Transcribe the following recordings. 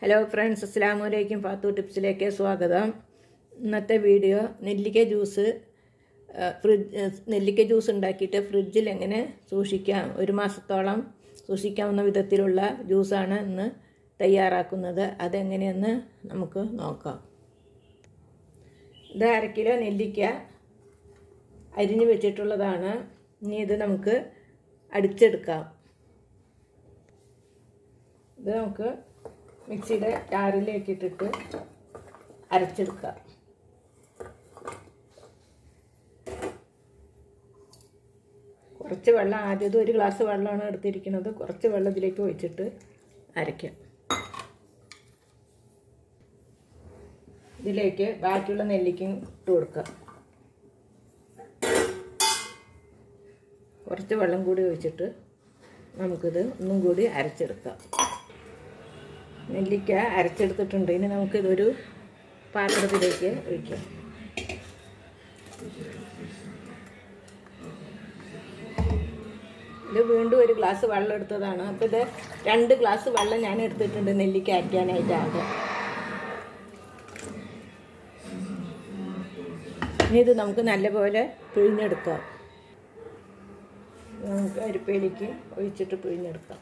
hello friends അസ്സാം വലൈക്കും ഫാത്തു ടിപ്സിലേക്ക് സ്വാഗതം ഇന്നത്തെ വീഡിയോ നെല്ലിക്ക ജ്യൂസ് ആ, ഫ്രിഡ്ജ് നെല്ലിക്ക ജ്യൂസ് ഉണ്ടാക്കിയിട്ട് ഫ്രിഡ്ജിൽ എങ്ങനെ സൂക്ഷിക്കാം ഒരു മാസത്തോളം സൂക്ഷിക്കാവുന്ന വിധത്തിലുള്ള ജ്യൂസാണ് ഇന്ന് തയ്യാറാക്കുന്നത് അതെങ്ങനെയെന്ന് നമുക്ക് നോക്കാം ഇത് അര കിലോ നെല്ലിക്ക അരിഞ്ഞു വെച്ചിട്ടുള്ളതാണ് ഇനി ഇത് നമുക്ക് അടിച്ചെടുക്കാം ഇത് നമുക്ക് മിക്സിയുടെ ജാറിലേക്ക് ഇട്ടിട്ട് അരച്ചെടുക്കാം കുറച്ച് വെള്ളം ആദ്യം ഒരു ഗ്ലാസ് വെള്ളമാണ് എടുത്തിരിക്കുന്നത് കുറച്ച് വെള്ളം ഇതിലേക്ക് ഒഴിച്ചിട്ട് അരയ്ക്കാം ഇതിലേക്ക് ബാക്കിയുള്ള നെല്ലിക്കും ഇട്ട് കൊടുക്കാം കുറച്ച് വെള്ളം കൂടി ഒഴിച്ചിട്ട് നമുക്കിത് ഒന്നും കൂടി അരച്ചെടുക്കാം നെല്ലിക്ക അരച്ചെടുത്തിട്ടുണ്ട് ഇനി നമുക്കിതൊരു പാത്രത്തിലേക്ക് ഒഴിക്കാം ഇത് വീണ്ടും ഒരു ഗ്ലാസ് വെള്ളം എടുത്തതാണ് അപ്പോൾ ഇത് രണ്ട് ഗ്ലാസ് വെള്ളം ഞാൻ എടുത്തിട്ടുണ്ട് നെല്ലിക്ക അരയ്ക്കാനായിട്ട് ആകെ ഇനി ഇത് നമുക്ക് നല്ലപോലെ പിഴിഞ്ഞെടുക്കാം നമുക്ക് അരിപ്പയിലേക്ക് ഒഴിച്ചിട്ട് പിഴിഞ്ഞെടുക്കാം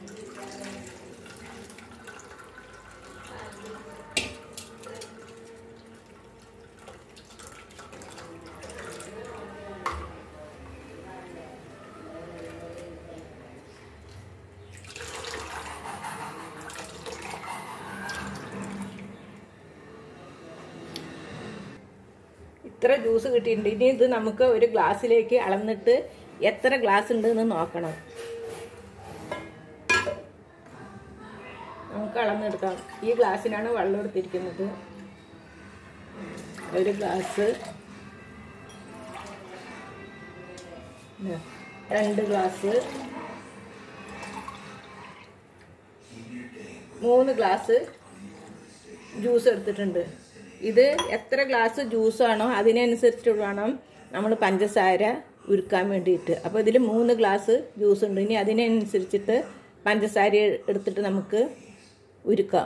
ഇത്ര ജ്യൂസ് കിട്ടിയിട്ടുണ്ട് ഇനി ഇത് നമുക്ക് ഒരു ഗ്ലാസ്സിലേക്ക് അളന്നിട്ട് എത്ര ഗ്ലാസ് ഉണ്ട് എന്ന് നോക്കണം നമുക്ക് അളന്നെടുക്കാം ഈ ഗ്ലാസ്സിനാണ് വെള്ളം എടുത്തിരിക്കുന്നത് ഒരു ഗ്ലാസ് ഇതാ, രണ്ട് ഗ്ലാസ് മൂന്ന് ഗ്ലാസ് ജ്യൂസ് എടുത്തിട്ടുണ്ട് ഇത് എത്ര ഗ്ലാസ് ജ്യൂസാണോ അതിനനുസരിച്ച് വേണം നമ്മൾ പഞ്ചസാര ഉരുക്കാൻ വേണ്ടിയിട്ട് അപ്പോൾ ഇതിൽ മൂന്ന് ഗ്ലാസ് ജ്യൂസ് ഉണ്ട് ഇനി അതിനനുസരിച്ചിട്ട് പഞ്ചസാര എടുത്തിട്ട് നമുക്ക് ഉരുക്കാം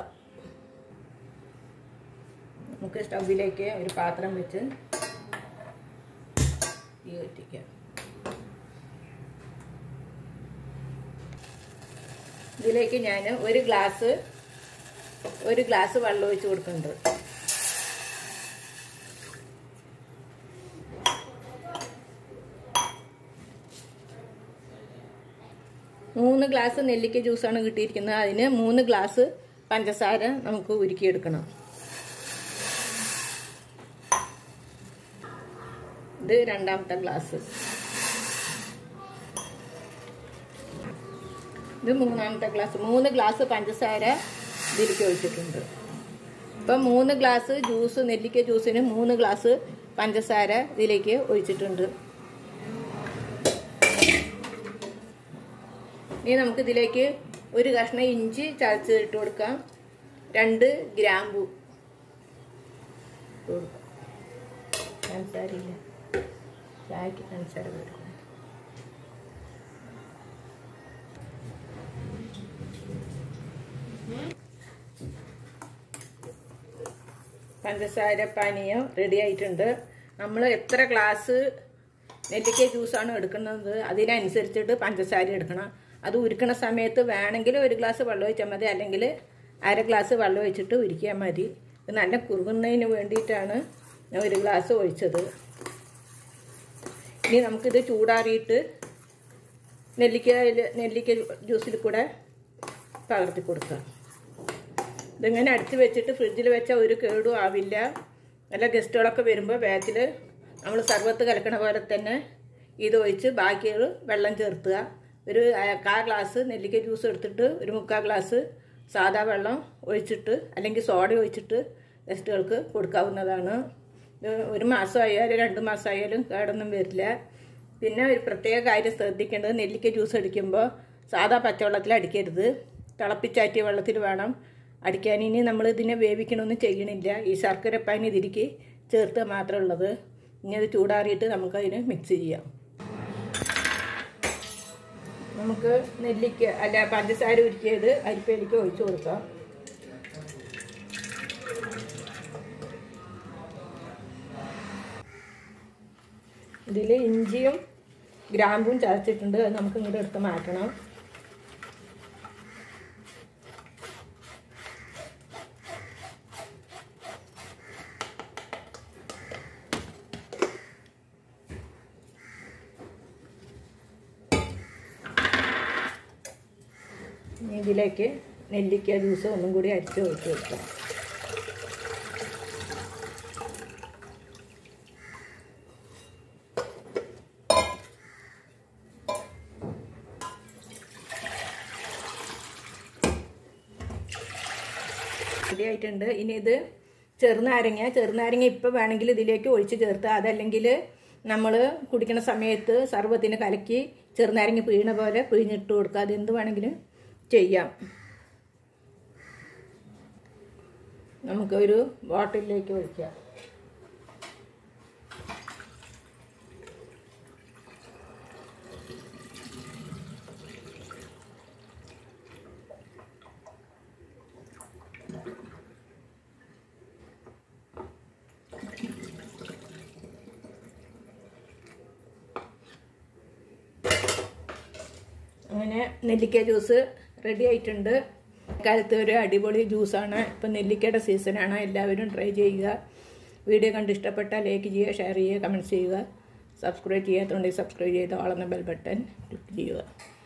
നമുക്ക് സ്റ്റൗവിലേക്ക് ഒരു പാത്രം വെച്ച് തീ കത്തിക്കാം ഇതിലേക്ക് ഞാൻ ഒരു ഗ്ലാസ് ഒരു ഗ്ലാസ് വെള്ളം ഒഴിച്ച് കൊടുക്കുന്നുണ്ട് മൂന്ന് ഗ്ലാസ് നെല്ലിക്ക ജ്യൂസാണ് കിട്ടിയിരിക്കുന്നത് അതിന് മൂന്ന് ഗ്ലാസ് പഞ്ചസാര നമുക്ക് ഉരുക്കിയെടുക്കണം ഇത് രണ്ടാമത്തെ ഗ്ലാസ് ഇത് മൂന്നാമത്തെ ഗ്ലാസ് മൂന്ന് ഗ്ലാസ് പഞ്ചസാര ഇതിലേക്ക് ഒഴിച്ചിട്ടുണ്ട് ഇപ്പം മൂന്ന് ഗ്ലാസ് ജ്യൂസ് നെല്ലിക്ക ജ്യൂസിന് മൂന്ന് ഗ്ലാസ് പഞ്ചസാര ഇതിലേക്ക് ഒഴിച്ചിട്ടുണ്ട് ഇനി നമുക്ക് ഇതിലേക്ക് ഒരു കഷ്ണം ഇഞ്ചി ചതച്ച് ഇട്ട് കൊടുക്കാം രണ്ട് ഗ്രാമ്പു ഇട്ട് കൊടുക്കാം പഞ്ചസാരയില്ല ചായക്ക് പഞ്ചസാര കൊടുക്കണം പഞ്ചസാര പാനീയം റെഡി ആയിട്ടുണ്ട് നമ്മൾ എത്ര ഗ്ലാസ് നെല്ലിക്ക ജ്യൂസാണ് എടുക്കുന്നത് അതിനനുസരിച്ചിട്ട് പഞ്ചസാര എടുക്കണം അത് ഉരുക്കണ സമയത്ത് വേണമെങ്കിൽ ഒരു ഗ്ലാസ് വെള്ളം ഒഴിച്ചാൽ മതി അല്ലെങ്കിൽ അര ഗ്ലാസ് വെള്ളം ഒഴിച്ചിട്ട് ഉരുക്കിയാൽ മതി ഇത് നല്ല കുറുകുന്നതിന് വേണ്ടിയിട്ടാണ് ഞാൻ ഒരു ഗ്ലാസ് ഒഴിച്ചത് ഇനി നമുക്കിത് ചൂടാറിയിട്ട് നെല്ലിക്കയിൽ നെല്ലിക്ക ജ്യൂസിൽ കൂടെ പകർത്തി കൊടുക്കാം ഇതിങ്ങനെ അടിച്ച് വെച്ചിട്ട് ഫ്രിഡ്ജിൽ വെച്ചാൽ ഒരു കേടും ആവില്ല നല്ല ഗസ്റ്റുകളൊക്കെ വരുമ്പോൾ വേഗത്തിൽ നമ്മൾ സർബത്ത് കലക്കണ പോലെ തന്നെ ഇത് ഒഴിച്ച് ബാക്കികൾ വെള്ളം ചേർത്തുക ഒരു കാ ഗ്ലാസ് നെല്ലിക്ക ജ്യൂസ് എടുത്തിട്ട് ഒരു മുക്കാൽ ഗ്ലാസ് സാദാ വെള്ളം ഒഴിച്ചിട്ട് അല്ലെങ്കിൽ സോഡ ഒഴിച്ചിട്ട് ഗസ്റ്റുകൾക്ക് കൊടുക്കാവുന്നതാണ് ഇത് ഒരു മാസമായാലും രണ്ട് മാസമായാലും കേടൊന്നും വരില്ല പിന്നെ ഒരു പ്രത്യേക കാര്യം ശ്രദ്ധിക്കേണ്ടത് നെല്ലിക്ക ജ്യൂസ് അടിക്കുമ്പോൾ സാദാ പച്ചവെള്ളത്തിൽ അടിക്കരുത് തിളപ്പിച്ചാറ്റിയ വെള്ളത്തിൽ വേണം അടിക്കാൻ ഇനി നമ്മൾ ഇതിനെ വേവിക്കണമൊന്നും ചെയ്യണില്ല ഈ ശർക്കരപ്പാനി ഇതിലേക്ക് ചേർത്ത് മാത്രമേ ഉള്ളത് ഇനി അത് ചൂടാറിയിട്ട് നമുക്കതിന് മിക്സ് ചെയ്യാം നമുക്ക് നെല്ലിക്ക അല്ല പഞ്ചസാര ഉരുക്കിയത് അരിപ്പയിലേക്ക് ഒഴിച്ചു കൊടുക്കാം ഇതിൽ ഇഞ്ചിയും ഗ്രാമ്പും ചതച്ചിട്ടുണ്ട് അത് നമുക്ക് ഇങ്ങോട്ട് എടുത്ത് മാറ്റണം ഇനി ഇതിലേക്ക് നെല്ലിക്ക ജ്യൂസ് ഒന്നും കൂടി അരിച്ച് ഒഴിച്ച് കൊടുക്കാം റെഡി ആയിട്ടുണ്ട് ഇനി ഇത് ചെറുനാരങ്ങ ചെറുനാരങ്ങ ഇപ്പോൾ വേണമെങ്കിൽ ഇതിലേക്ക് ഒഴിച്ച് ചേർത്ത് അതല്ലെങ്കിൽ നമ്മൾ കുടിക്കുന്ന സമയത്ത് സർവത്തിന് കലക്കി ചെറുനാരങ്ങ പിഴിയണ പോലെ പിഴിഞ്ഞിട്ട് കൊടുക്കുക അതെന്ത് വേണമെങ്കിലും ചെയ്യാം നമുക്കൊരു ബോട്ടിലേക്ക് ഒഴിക്കാം അങ്ങനെ നെല്ലിക്ക ജ്യൂസ് റെഡി ആയിട്ടുണ്ട് കാലത്ത് ഒരു അടിപൊളി ജ്യൂസാണ് ഇപ്പം നെല്ലിക്കയുടെ സീസണാണ് എല്ലാവരും ട്രൈ ചെയ്യുക വീഡിയോ കണ്ട് ഇഷ്ടപ്പെട്ടാൽ ലൈക്ക് ചെയ്യുക ഷെയർ ചെയ്യുക കമൻറ്റ് ചെയ്യുക സബ്സ്ക്രൈബ് ചെയ്യാത്തതുകൊണ്ട് സബ്സ്ക്രൈബ് ചെയ്ത് ഓളെന്ന ബെൽ ബട്ടൺ ക്ലിക്ക് ചെയ്യുക